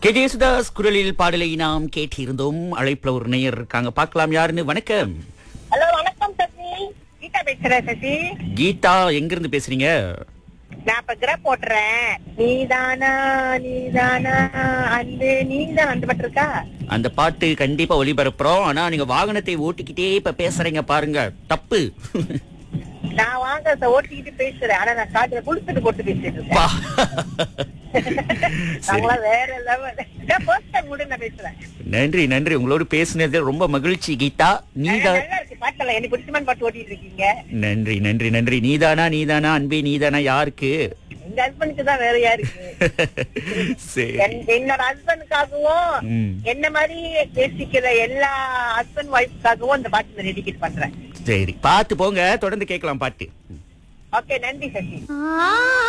K Yesudas குரலில் பாடலை நாம் கேட்டிருந்தோம் அழைப்புல ஒரு நேயர் இருக்காங்க பார்க்கலாம் யாருன்னு வணக்கம் ஹலோ வணக்கம் சசி கீதா பேசுறேன் சசி கீதா எங்க இருந்து பேசுறீங்க நான் இப்ப கிரப் போட்டுறேன் நீதானா நீதானா அன்பு நீதான் அந்த பாட்டு இருக்கா அந்த பாட்டு கண்டிப்பா ஒளிபரப்புறோம் ஆனா நீங்க வாகனத்தை ஓட்டிக்கிட்டே இப்ப பேசுறீங்க பாருங்க தப்பு நான் வாங்க ஓட்டிக்கிட்டு பேசுறேன் ஆனா நான் காட்டுல குளிச்சுட்டு போட்டு பேசிட்டு இருக்கேன் பா. சரி நாங்களா வேற லெவல் ஃபர்ஸ்ட் டைம் கூட நான் பேசுறேன் நன்றி நன்றி உங்களோட பேசுனது ரொம்ப மகிழ்ச்சி கீதா நீதான் நல்லா இருக்கு பாட்டெல்லாம் எனக்கு பிடிச்சமான பாட்டு ஓட்டிட்டு இருக்கீங்க நன்றி நன்றி நன்றி நீதானா நீதானா அன்பே நீதானா யாருக்கு எங்க ஹஸ்பண்டுக்கு தான் வேற யாருக்கு சரி என்- என்னோட ஹஸ்பண்டுக்காகவும் ம். என்ன மாதிரி பேசிக்கிற எல்லா ஹஸ்பண்ட் ஒய்ஃப்காகவும் அந்த பாட்டு டெடிகேட் பண்றேன் சரி பார்த்து போங்க தொடர்ந்து கேட்கலாம் பாட்டு ஓகே நன்றி சசி